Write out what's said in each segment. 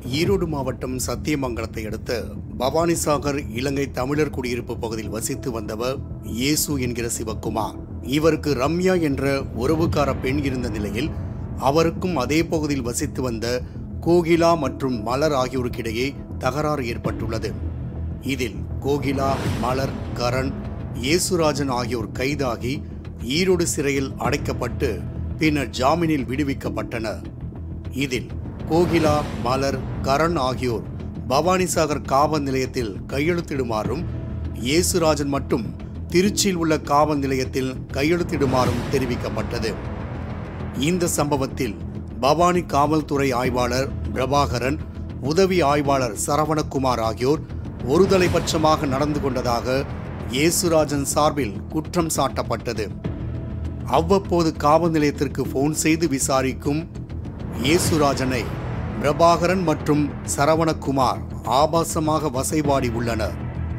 ஈரோடு மாவட்டம் சத்தியமங்கலத்தை அடுத்த பவானிசாகர் இலங்கை தமிழர் குடியிருப்பு பகுதியில் வசித்து வந்தவர் இயேசு என்கிற சிவக்குமார் இவருக்கு ரம்யா என்ற உறவுக்கார பெண் இருந்த நிலையில் அவருக்கும் அதே பகுதியில் வசித்து வந்த கோகிலா மற்றும் மலர் ஆகியோருக்கிடையே தகராறு ஏற்பட்டுள்ளது இதில் கோகிலா மலர் கரண் இயேசுராஜன் ஆகியோர் கைதாகி ஈரோடு சிறையில் அடைக்கப்பட்டு பின்னர் ஜாமீனில் விடுவிக்கப்பட்டனர் இதில் கோகிலா மலர் கரண் ஆகியோர் பவானிசாகர் காவல் நிலையத்தில் கையெழுத்திடுமாறும் இயேசுராஜன் மட்டும் திருச்சியில் உள்ள காவல் நிலையத்தில் கையெழுத்திடுமாறும் தெரிவிக்கப்பட்டது இந்த சம்பவத்தில் பவானி காவல்துறை ஆய்வாளர் பிரபாகரன் உதவி ஆய்வாளர் சரவணகுமார் ஆகியோர் ஒருதலைபட்சமாக நடந்து கொண்டதாக இயேசுராஜன் சார்பில் குற்றம் சாட்டப்பட்டது அவ்வப்போது காவல் நிலையத்திற்கு போன் செய்து விசாரிக்கும் இயேசுராஜனை பிரபாகரன் மற்றும் சரவணகுமார் ஆபாசமாக வசைபாடி உள்ளனர்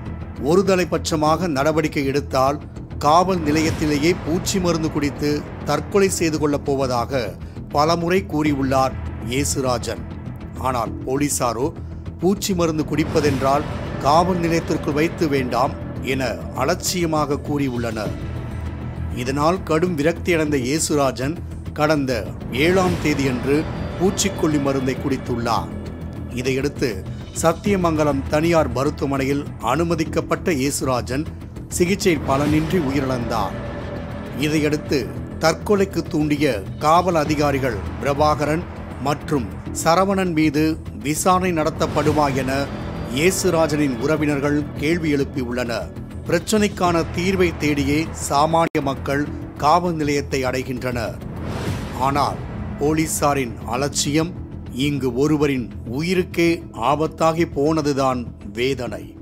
ஒருதலைபட்சமாக நடவடிக்கை எடுத்தால் காவல் நிலையத்திலேயே பூச்சி மருந்து குடித்து தற்கொலை செய்து கொள்ளப் போவதாக பலமுறை கூறியுள்ளார் இயேசுராஜன் ஆனால் போலீசாரோ பூச்சி மருந்து குடிப்பதென்றால் காவல் நிலையத்திற்குள் வைத்து வேண்டாம் என அலட்சியமாக கூறியுள்ளனர் இதனால் கடும் விரக்தியடைந்த இயேசுராஜன் கடந்த ஏழாம் தேதியன்று பூச்சிக்கொல்லி மருந்தை குடித்துள்ளார் இதையடுத்து சத்தியமங்கலம் தனியார் மருத்துவமனையில் அனுமதிக்கப்பட்ட இயேசுராஜன் சிகிச்சை பலனின்றி உயிரிழந்தார் இதையடுத்து தற்கொலைக்கு தூண்டிய காவல் அதிகாரிகள் பிரபாகரன் மற்றும் சரவணன் மீது விசாரணை நடத்தப்படுமா என இயேசுராஜனின் உறவினர்கள் கேள்வி எழுப்பியுள்ளனர் பிரச்சனைக்கான தீர்வை தேடியே சாமானிய மக்கள் காவல் நிலையத்தை அடைகின்றனர் ஆனால் போலீசாரின் அலட்சியம் இங்கு ஒருவரின் உயிருக்கே ஆபத்தாகி போனதுதான் வேதனை